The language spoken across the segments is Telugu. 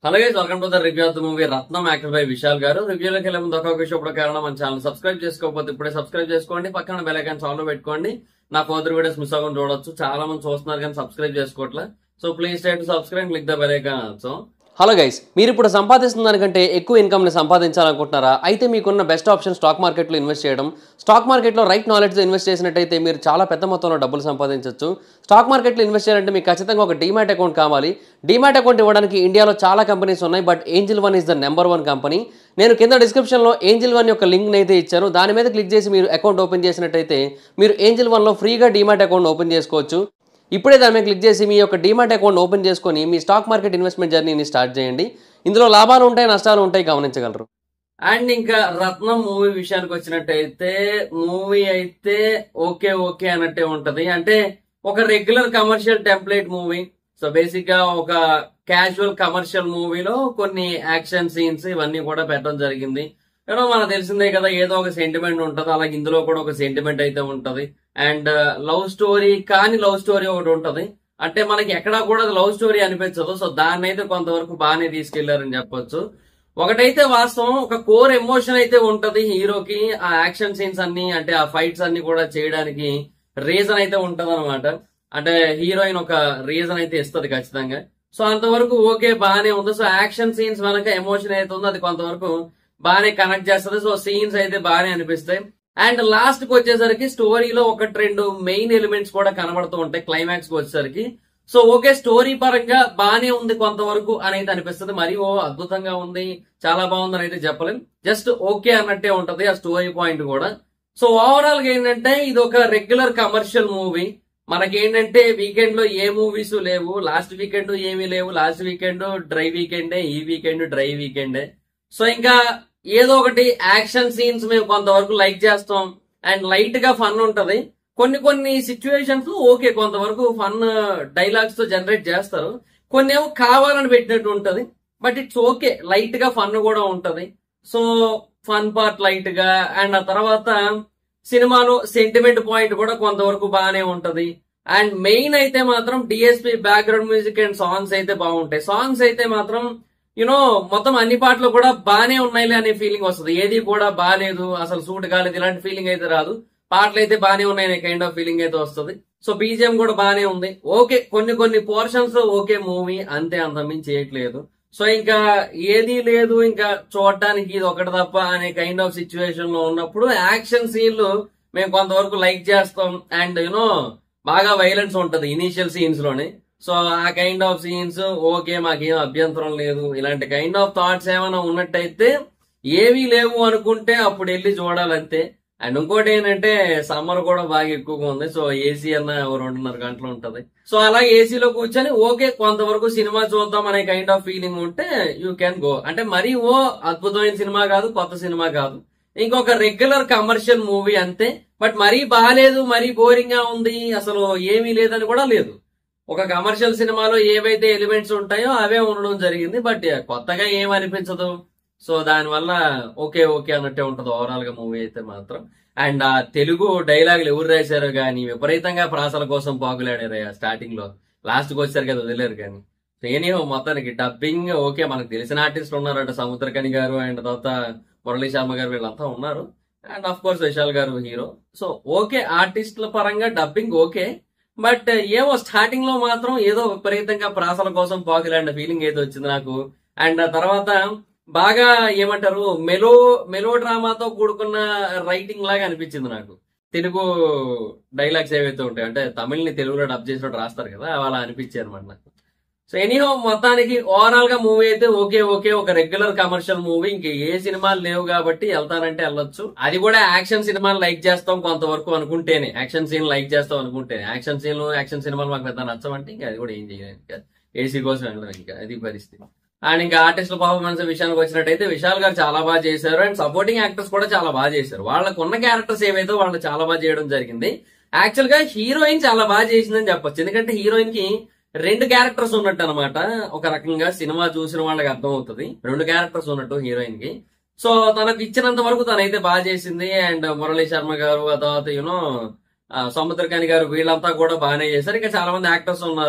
hello guys welcome to the review of the movie Rathnam actor by Vishal గారు రివ్యూలోకి వెళ్ళే ముందు ఒక విషయం ఇప్పుడు కారణం మన ఛానల్ సబ్స్క్రైబ్ చేసుకోకపోతే ఇప్పుడే సబ్స్క్రైబ్ చేసుకోండి పక్కన బెల్ ఐకాన్ ఆన్ లో పెట్టుకోండి నా ఫర్దర్ వీడియోస్ మిస్ అవ్వకుండా చూడొచ్చు చాలా మంది చూస్తున్నారు కానీ సబ్స్క్రైబ్ చేసుకోవట్లే so please try to subscribe click the bell icon also hello guys మీరు ఇప్పుడు సంపాదిస్తున్న దానికంటే ఎక్కువ ఇన్కమ్ని సంపాదించాలనుకుంటున్నారా అయితే మీకున్న బెస్ట్ ఆప్షన్ స్టాక్ మార్కెట్లో ఇన్వెస్ట్ చేయడం స్టాక్ మార్కెట్లో రైట్ నాలెడ్జ్తో ఇన్వెస్ట్ చేసినట్టయితే మీరు చాలా పెద్ద మొత్తంలో డబ్బులు సంపాదించవచ్చు స్టాక్ మార్కెట్లో ఇన్వెస్ట్ చేయాలంటే మీకు ఖచ్చితంగా ఒక డీమాట్ అకౌంట్ కావాలి డీమాట్ అకౌంట్ ఇవ్వడానికి ఇండియాలో చాలా కంపెనీస్ ఉన్నాయి but Angel one is the number one company నేను కింద డిస్క్రిప్షన్లో ఏంజిల్ వన్ యొక్క లింక్ని అయితే ఇచ్చాను దాని మీద క్లిక్ చేసి మీరు అకౌంట్ ఓపెన్ చేసినట్టయితే మీరు ఏంజిల్ వన్లో ఫ్రీగా డీమాట్ అకౌంట్ ఓపెన్ చేసుకోవచ్చు ఇప్పుడే దాని మీద క్లిక్ చేసి మీ యొక్క డీమాట్ అకౌంట్ ఓపెన్ చేసుకొని మీ స్టాక్ మార్కెట్ ఇన్వెస్ట్మెంట్ జర్నీని స్టార్ట్ చేయండి ఇందులో లాభాలు ఉంటాయి నష్టాలు ఉంటాయి గమనించగలరు అండ్ ఇంకా రత్నం మూవీ విషయానికి వచ్చినట్టయితే మూవీ అయితే ఓకే ఓకే అన్నట్టే ఉంటది అంటే ఒక regular commercial template movie so basic గా ఒక క్యాజువల్ కమర్షియల్ మూవీలో కొన్ని యాక్షన్ సీన్స్ ఇవన్నీ కూడా పెట్టడం జరిగింది ఏదో మనకు తెలిసిందే కదా ఏదో ఒక సెంటిమెంట్ ఉంటది అలాగే ఇందులో కూడా ఒక సెంటిమెంట్ అయితే ఉంటది అండ్ లవ్ స్టోరీ కానీ లవ్ స్టోరీ ఒకటి ఉంటది అంటే మనకి ఎక్కడా కూడా లవ్ స్టోరీ అనిపించదు సో దాన్ని అయితే కొంతవరకు బాగానే తీసుకెళ్లారని చెప్పొచ్చు ఒకటైతే వాస్తవం ఒక కోర్ ఎమోషన్ అయితే ఉంటది హీరోకి ఆ యాక్షన్ సీన్స్ అన్ని అంటే ఆ ఫైట్స్ అన్ని కూడా చేయడానికి రీజన్ అయితే ఉంటది అనమాట అంటే హీరోయిన్ ఒక రీజన్ అయితే ఇస్తది ఖచ్చితంగా సో అంతవరకు ఓకే బాగానే ఉంది సో యాక్షన్ సీన్స్ వెనక ఎమోషన్ అయితే ఉందో అది కొంతవరకు బాగానే కనెక్ట్ చేస్తుంది సో సీన్స్ అయితే బాగానే అనిపిస్తాయి అండ్ లాస్ట్ కి వచ్చేసరికి స్టోరీలో ఒకటి రెండు మెయిన్ ఎలిమెంట్స్ కూడా కనబడుతూ ఉంటాయి క్లైమాక్స్ కి వచ్చేసరికి సో ఓకే స్టోరీ పరంగా బానే ఉంది కొంతవరకు అని అయితే అనిపిస్తుంది మరి ఓ అద్భుతంగా ఉంది చాలా బాగుంది అని అయితే చెప్పలేం జస్ట్ ఓకే అన్నట్టే ఉంటది ఆ స్టోరీ పాయింట్ కూడా సో ఓవరాల్ గా ఏంటంటే ఇది ఒక రెగ్యులర్ కమర్షియల్ మూవీ మనకి ఏంటంటే వీకెండ్ లో ఏ మూవీస్ లేవు లాస్ట్ వీకెండ్ ఏమీ లేవు లాస్ట్ వీకెండ్ డ్రై వీకెండే ఈ వీకెండ్ డ్రై వీకెండే సో ఇంకా ఏదో ఒకటి యాక్షన్ సీన్స్ మేము కొంతవరకు లైక్ చేస్తాం అండ్ లైట్ గా ఫన్ ఉంటది కొన్ని కొన్ని సిచ్యువేషన్స్ ఓకే కొంతవరకు ఫన్ డైలాగ్స్ తో జనరేట్ చేస్తారు కొన్ని ఏమో కావాలని పెట్టినట్టు ఉంటది బట్ ఇట్స్ ఓకే లైట్ గా ఫన్ కూడా ఉంటది సో ఫన్ పార్ట్ లైట్ గా అండ్ ఆ తర్వాత సినిమాలో సెంటిమెంట్ పాయింట్ కూడా కొంతవరకు బాగానే ఉంటది అండ్ మెయిన్ అయితే మాత్రం DSP background music and songs అయితే బాగుంటాయి సాంగ్స్ అయితే మాత్రం యునో మొత్తం అన్ని పాటలు కూడా బానే ఉన్నాయిలే అనే ఫీలింగ్ వస్తుంది ఏది కూడా బాగాలేదు అసలు సూట్ కాలేదు ఇలాంటి ఫీలింగ్ అయితే రాదు పాటలు అయితే బానే ఉన్నాయి కైండ్ ఆఫ్ ఫీలింగ్ అయితే వస్తుంది సో బీజిఎం కూడా బానే ఉంది ఓకే కొన్ని కొన్ని పోర్షన్స్ లో ఓకే మూవీ అంతే అంత మించి చేయట్లేదు సో ఇంకా ఏది లేదు ఇంకా చూడటానికి ఇది ఒకటి తప్ప అనే కైండ్ ఆఫ్ సిచ్యువేషన్ లో ఉన్నప్పుడు యాక్షన్ సీన్లు మేము కొంతవరకు లైక్ చేస్తాం అండ్ యునో బాగా వైలెన్స్ ఉంటది ఇనీషియల్ సీన్స్ లోనే సో ఆ కైండ్ ఆఫ్ సీన్స్ ఓకే మాకేం అభ్యంతరం లేదు ఇలాంటి కైండ్ ఆఫ్ థాట్స్ ఏమైనా ఉన్నట్టయితే ఏమీ లేవు అనుకుంటే అప్పుడు వెళ్ళి చూడాలంతే అండ్ ఇంకోటి ఏంటంటే సమ్మర్ కూడా బాగా ఎక్కువగా ఉంది సో ఏసీ అన్న ఓ రెండున్నర గంటలు ఉంటది సో అలా ఏసీలో కూర్చొని ఓకే కొంతవరకు సినిమా చూద్దాం అనే కైండ్ ఆఫ్ ఫీలింగ్ ఉంటే యూ క్యాన్ గో అంటే మరీ ఓ అద్భుతమైన సినిమా కాదు కొత్త సినిమా కాదు ఇంకొక రెగ్యులర్ కమర్షియల్ మూవీ అంతే బట్ మరీ బాగాలేదు మరీ బోరింగ్ గా ఉంది అసలు ఏమీ లేదని కూడా లేదు ఒక కమర్షియల్ సినిమాలో ఏవైతే ఎలిమెంట్స్ ఉంటాయో అవే ఉండడం జరిగింది బట్ కొత్తగా ఏం అనిపించదు సో దానివల్ల ఓకే ఓకే అన్నట్టే ఉంటది ఓవరాల్ గా మూవీ అయితే మాత్రం అండ్ ఆ తెలుగు డైలాగులు ఎవరు రాశారో గానీ విపరీతంగా ప్రాసల కోసం పాకులాడారు స్టార్టింగ్ లో లాస్ట్ కి వచ్చారు కదా వదిలేరు కానీ నేనేమో మొత్తానికి డబ్బింగ్ ఓకే మనకు తెలిసిన ఆర్టిస్టులు ఉన్నారట సముద్రకని గారు అండ్ తర్వాత మురళీ శర్మ గారు వీళ్ళంతా ఉన్నారు అండ్ ఆఫ్ కోర్స్ విశాల్ గారు హీరో సో ఓకే ఆర్టిస్టుల పరంగా డబ్బింగ్ ఓకే బట్ ఏమో స్టార్టింగ్ లో మాత్రం ఏదో విపరీతంగా ప్రాసల కోసం పాకులాడిన ఫీలింగ్ ఏదో వచ్చింది నాకు అండ్ ఆ తర్వాత బాగా ఏమంటారు మెలో మెలో డ్రామాతో కూడుకున్న రైటింగ్ లాగా అనిపించింది నాకు తెలుగు డైలాగ్స్ ఏవైతే ఉంటాయి అంటే తమిళ్ని తెలుగులో డబ్ చేసినట్టు రాస్తారు కదా అలా అనిపించాయి అనమాట నాకు సో ఎనీహో మొత్తానికి ఓవరాల్ గా మూవీ అయితే ఓకే ఓకే ఒక రెగ్యులర్ కమర్షియల్ మూవీ ఇంక ఏ సినిమాలు లేవు కాబట్టి వెళ్తానంటే వెళ్ళొచ్చు అది కూడా యాక్షన్ సినిమాలు లైక్ చేస్తాం కొంతవరకు అనుకుంటేనే యాక్షన్ సీన్ లైక్ చేస్తాం అనుకుంటేనే యాక్షన్ సీన్లు యాక్షన్ సినిమాలు మాకు పెద్ద నచ్చమంటే ఇంకా అది కూడా ఏం చేయలేదు ఇంకా ఏసీ కోసం వెళ్ళడం ఇంకా అది పరిస్థితి అండ్ ఇంకా ఆర్టిస్టుల పర్ఫార్మెన్స్ విషయానికి వచ్చినట్టయితే విశాల్ గారు చాలా బాగా చేశారు అండ్ సపోర్టింగ్ యాక్టర్స్ కూడా చాలా బాగా చేశారు వాళ్ళకు ఉన్న క్యారెక్టర్స్ ఏవైతే వాళ్ళు చాలా బాగా చేయడం జరిగింది యాక్చువల్ గా హీరోయిన్ చాలా బాగా చేసిందని చెప్పొచ్చు ఎందుకంటే హీరోయిన్ కి రెండు క్యారెక్టర్స్ ఉన్నట్టు అనమాట ఒక రకంగా సినిమా చూసిన వాళ్ళకి అర్థం అవుతుంది రెండు క్యారెక్టర్స్ ఉన్నట్టు హీరోయిన్ కి సో తనకు ఇచ్చినంత వరకు తనైతే బాగా చేసింది అండ్ మురళీ శర్మ గారు ఆ తర్వాత యూనో సముద్రకాని గారు వీళ్ళంతా కూడా బాగానే చేశారు ఇంకా చాలా మంది యాక్టర్స్ ఉన్నారు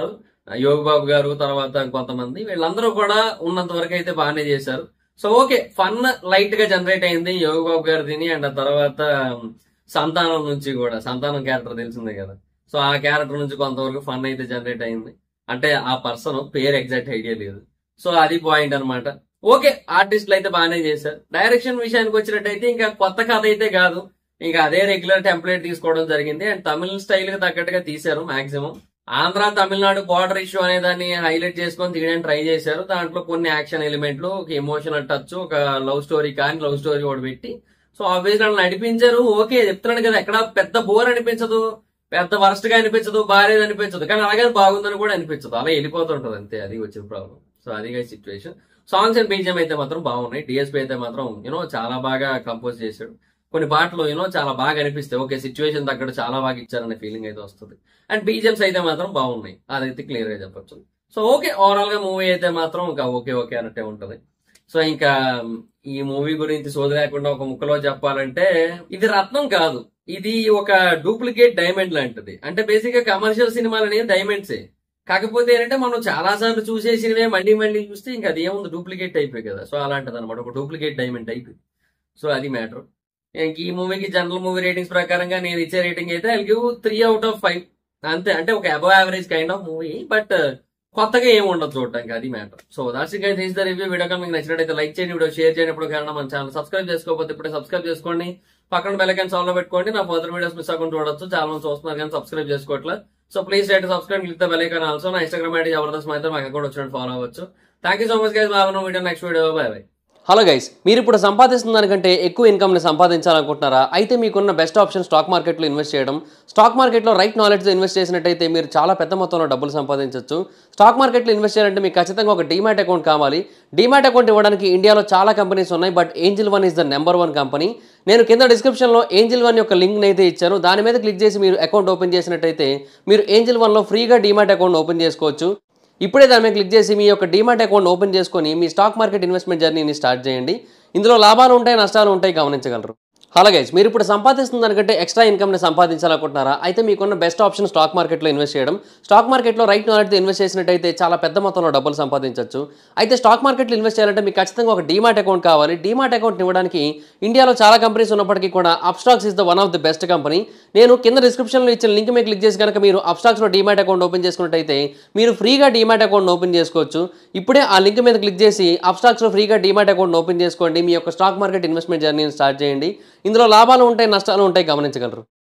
యోగి బాబు గారు తర్వాత కొంతమంది వీళ్ళందరూ కూడా ఉన్నంత వరకు అయితే బాగానే చేశారు సో ఓకే ఫన్ లైట్ గా జనరేట్ అయింది యోగి బాబు గారు తిని అండ్ ఆ తర్వాత సంతానం నుంచి కూడా సంతానం క్యారెక్టర్ తెలిసిందే కదా సో ఆ క్యారెక్టర్ నుంచి కొంతవరకు ఫన్ అయితే జనరేట్ అయింది అంటే ఆ పర్సన్ పేరు ఎగ్జాక్ట్ ఐడియా లేదు సో అది పాయింట్ అన్నమాట ఓకే ఆర్టిస్టులు అయితే బాగానే చేశారు డైరెక్షన్ విషయానికి వచ్చినట్టయితే ఇంకా కొత్త కథ అయితే కాదు ఇంకా అదే రెగ్యులర్ టెంప్లెట్ తీసుకోవడం జరిగింది అండ్ తమిళ స్టైల్ కి తగ్గట్టుగా తీశారు maximum Andhra Tamil Nadu border issue అనే దాన్ని హైలైట్ చేసుకొని తీయడానికి ట్రై చేశారు దాంట్లో కొన్ని యాక్షన్ ఎలిమెంట్లు ఒక ఎమోషనల్ టచ్ ఒక లవ్ స్టోరీ కానీ లవ్ స్టోరీ కూడా పెట్టి సో ఆబ్వియస్ వాళ్ళు నడిపించారు ఓకే చెప్తున్నాను కదా ఎక్కడ పెద్ద బోర్ అనిపించదు పెద్ద వరస్ట్ గా అనిపించదు బాగాలేదు అనిపించదు కానీ అలాగే బాగుందని కూడా అనిపించదు అలా వెళ్ళిపోతుంటది అంతే అది వచ్చిన ప్రాబ్లం సో అది సిచ్యువేషన్ సాంగ్స్ అండ్ బీజిఎం అయితే మాత్రం బాగున్నాయి డిఎస్పీ అయితే మాత్రం యూనో చాలా బాగా కంపోజ్ చేశాడు కొన్ని పాటలు యూనో చాలా బాగా అనిపిస్తాయి ఓకే సిచ్యువేషన్ తగ్గట్టు చాలా బాగా ఇచ్చారనే ఫీలింగ్ అయితే వస్తుంది అండ్ బీజిఎంస్ అయితే మాత్రం బాగున్నాయి అదైతే క్లియర్ గా చెప్పొచ్చు సో ఓకే ఓవరాల్ గా మూవీ అయితే మాత్రం ఇంకా ఓకే ఓకే అన్నట్టే ఉంటది సో ఇంకా ఈ మూవీ గురించి సోది లేకుండా ఒక ముక్కలో చెప్పాలంటే ఇది రత్నం కాదు ఇది ఒక డూప్లికేట్ డైమండ్ లాంటిది అంటే బేసిక్ గా కమర్షియల్ సినిమాలు అనేవి డైమండ్సే కాకపోతే ఏంటంటే మనం చాలా సార్లు చూసేసినవే మళ్ళీ మళ్ళీ చూస్తే ఇంకా అది ఏముంది డూప్లికేట్ టైప్ కదా సో అలాంటిది అనమాట ఒక డూప్లికేట్ డైమండ్ టైప్ సో అది మ్యాటర్ ఇంక ఈ మూవీకి జనరల్ మూవీ రేటింగ్స్ ప్రకారంగా నేను ఇచ్చే రేటింగ్ అయితే I give three out of five అంతే అంటే ఒక above average kind of movie but కొత్తగా ఏమి ఉండదు చూడటానికి అది matter so that's guys is the review video మీకు నచ్చినట్టయితే లైక్ చేయండి వీడియో షేర్ చేయండి ఇప్పుడు కారణం మన ఛానల్ సబ్స్క్రైబ్ చేసుకోకపోతే ఇప్పుడే సబ్స్క్రైబ్ చేసుకోండి పక్కన బెల్ ఐకాన్ సాల్వ్ పెట్టుకోండి నా ఫర్దర్ వీడియోస్ మిస్ అవ్వకుండా చూడొచ్చు చాలా మంది చూస్తున్నారు కానీ సబ్స్క్రైబ్ చేసుకోవట్లేదు so please right subscribe click the bell icon also నా ఇన్స్టాగ్రామ్ ఐడి జబర్దస్త్ అయితే మాకు అకౌంట్ వచ్చినట్టు ఫాలో అవ్వచ్చు thank you so much guys బాగా video next video bye bye hello guys మీరు ఇప్పుడు సంపాదిస్తున్న దానికంటే ఎక్కువ ఇన్కమ్ని సంపాదించాలనుకుంటున్నారా అయితే మీకున్న బెస్ట్ ఆప్షన్ స్టాక్ మార్కెట్లో ఇన్వెస్ట్ చేయడం స్టాక్ మార్కెట్లో రైట్ నాలెడ్జ్ ఇన్వెస్ట్ చేసినట్టయితే మీరు చాలా పెద్ద మొత్తంలో డబ్బులు సంపాదించవచ్చు స్టాక్ మార్కెట్లో ఇన్వెస్ట్ చేయాలంటే మీకు ఖచ్చితంగా ఒక డీమాట్ అకౌంట్ కావాలి డీమాట్ అకౌంట్ ఇవ్వడానికి ఇండియాలో చాలా కంపెనీస్ ఉన్నాయి but Angel one is the number one company నేను కింద డిస్క్రిప్షన్లో ఏంజిల్ వన్ యొక్క లింక్ అయితే ఇచ్చాను దాని మీద క్లిక్ చేసి మీరు అకౌంట్ ఓపెన్ చేసినట్టయితే మీరు ఏంజిల్ వన్లో ఫ్రీగా డీమాట్ అకౌంట్ ఓపెన్ చేసుకోవచ్చు ఇప్పుడే దాని మీద క్లిక్ చేసి మీ యొక్క డీమాట్ అకౌంట్ ఓపెన్ చేసుకొని మీ స్టాక్ మార్కెట్ ఇన్వెస్ట్మెంట్ జర్నీని స్టార్ట్ చేయండి ఇందులో లాభాలు ఉంటాయి నష్టాలు ఉంటాయి గమనించగలరు హలో గైస్ మీరు ఇప్పుడు సంపాదిస్తున్న దానికంటే ఎక్స్ట్రా ఇన్కమ్ని సంపాదించాలనుకుంటున్నారా అయితే మీకున్న బెస్ట్ ఆప్షన్ స్టాక్ మార్కెట్లో ఇన్వెస్ట్ చేయడం స్టాక్ మార్కెట్లో రైట్ నాలెడ్జ్తో ఇన్వెస్ట్ చేసినట్టయితే చాలా పెద్ద మొత్తంలో డబ్బులు సంపాదించవచ్చు అయితే స్టాక్ మార్కెట్లో ఇన్వెస్ట్ చేయాలంటే మీకు ఖచ్చితంగా ఒక డీమాట్ అకౌంట్ కావాలి డీమాట్ అకౌంట్ ఇవ్వడానికి ఇండియాలో చాలా కంపెనీస్ ఉన్నప్పటికీ కూడా Upstox is the one of the best company నేను కింద డిస్క్రిప్షన్లో ఇచ్చిన లింక్ మీద క్లిక్ చేసి కనుక మీరు అప్స్టాక్స్లో డీమాట్ అకౌంట్ ఓపెన్ చేసుకున్నట్టయితే మీరు ఫ్రీగా డీమాట్ అకౌంట్ ఓపెన్ చేసుకోవచ్చు ఇప్పుడే ఆ లింక్ మీద క్లిక్ చేసి అప్స్టాక్స్లో ఫ్రీగా డీమాట్ అకౌంట్ ఓపెన్ చేసుకోండి మీ యొక్క స్టాక్ మార్కెట్ ఇన్వెస్ట్మెంట్ జర్నీని స్టార్ట్ చేయండి ఇందులో లాభాలు ఉంటాయి నష్టాలు ఉంటాయి గమనించగలరు